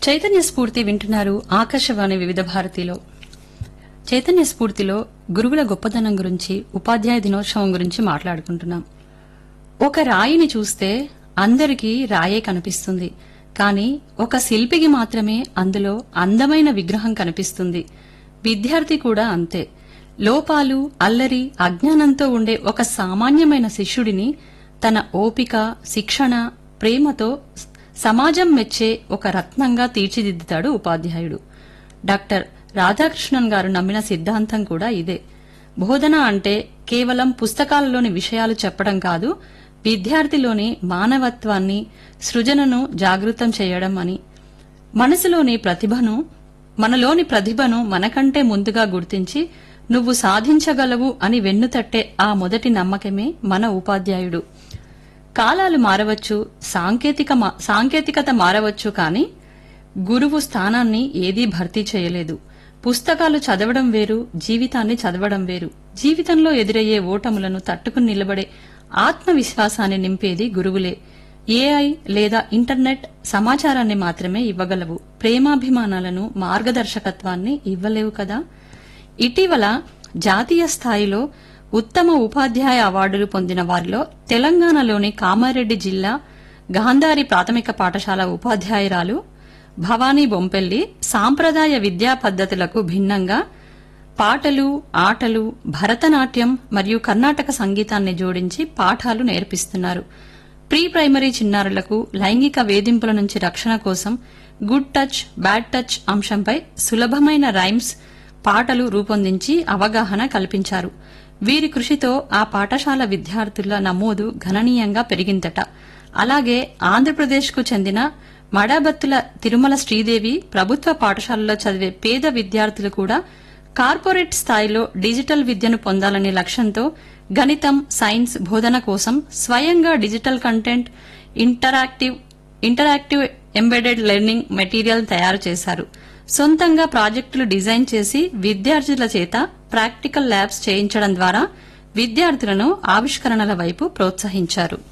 చైతన్య స్ఫూర్తి వింటున్నారు ఆకాశవాణి వివిధ భారతిలో చైతన్య స్ఫూర్తిలో గురువుల గొప్పతనం గురించి ఉపాధ్యాయ దినోత్సవం గురించి మాట్లాడుకుంటున్నాం ఒక రాయిని చూస్తే అందరికీ రాయే కనిపిస్తుంది కానీ ఒక శిల్పికి మాత్రమే అందులో అందమైన విగ్రహం కనిపిస్తుంది విద్యార్థి కూడా అంతే లోపాలు అల్లరి అజ్ఞానంతో ఉండే ఒక సామాన్యమైన శిష్యుడిని తన ఓపిక శిక్షణ ప్రేమతో సమాజం మెచ్చే ఒక రత్నంగా తీర్చిదిద్దుతాడు ఉపాధ్యాయుడు డాక్టర్ రాధాకృష్ణన్ గారు నమ్మిన సిద్ధాంతం కూడా ఇదే బోధన అంటే కేవలం పుస్తకాలలోని విషయాలు చెప్పడం కాదు విద్యార్థిలోని మానవత్వాన్ని సృజనను జాగృతం చేయడం అని మనసులోని ప్రతిభను మనలోని ప్రతిభను మనకంటే ముందుగా గుర్తించి నువ్వు సాధించగలవు అని వెన్నుతట్టే ఆ మొదటి నమ్మకమే మన ఉపాధ్యాయుడు కాలాలు మారవచ్చు సాంకేతిక మా- సాంకేతికత మారవచ్చు కానీ గురువు స్థానాన్ని ఏదీ భర్తీ చేయలేదు పుస్తకాలు చదవడం వేరు జీవితాన్ని చదవడం వేరు జీవితంలో ఎదురయ్యే ఓటములను తట్టుకుని నిలబడే ఆత్మవిశ్వాసాన్ని నింపేది గురువులే ఏఐ లేదా ఇంటర్నెట్ సమాచారాన్ని మాత్రమే ఇవ్వగలవు ప్రేమాభిమానాలను మార్గదర్శకత్వాన్ని ఇవ్వలేవు కదా ఇటీవల జాతీయ స్థాయిలో ఉత్తమ ఉపాధ్యాయ అవార్డులు పొందిన వారిలో తెలంగాణలోని కామారెడ్డి జిల్లా గాంధారి ప్రాథమిక పాఠశాల ఉపాధ్యాయురాలు భవానీ బొంపెల్లి సాంప్రదాయ విద్యా పద్ధతులకు భిన్నంగా పాటలు ఆటలు భరతనాట్యం మరియు కర్ణాటక సంగీతాన్ని జోడించి పాఠాలు నేర్పిస్తున్నారు ప్రీ ప్రైమరీ చిన్నారులకు లైంగిక వేధింపుల నుంచి రక్షణ కోసం గుడ్ టచ్ బ్యాడ్ టచ్ అంశంపై సులభమైన రైమ్స్ పాటలు రూపొందించి అవగాహన కల్పించారు వీరి కృషితో ఆ పాఠశాల విద్యార్థుల నమోదు గణనీయంగా పెరిగిందట అలాగే ఆంధ్రప్రదేశ్కు చెందిన మడాబత్తుల తిరుమల శ్రీదేవి ప్రభుత్వ పాఠశాలలో చదివే పేద విద్యార్థులు కూడా కార్పొరేట్ స్థాయిలో డిజిటల్ విద్యను పొందాలనే లక్ష్యంతో గణితం సైన్స్ బోధన కోసం స్వయంగా digital content interactive interactive embedded learning material తయారు చేశారు సొంతంగా ప్రాజెక్టులు డిజైన్ చేసి విద్యార్థుల చేత ప్రాక్టికల్ ల్యాబ్స్ చేయించడం ద్వారా విద్యార్థులను ఆవిష్కరణల వైపు ప్రోత్సహించారు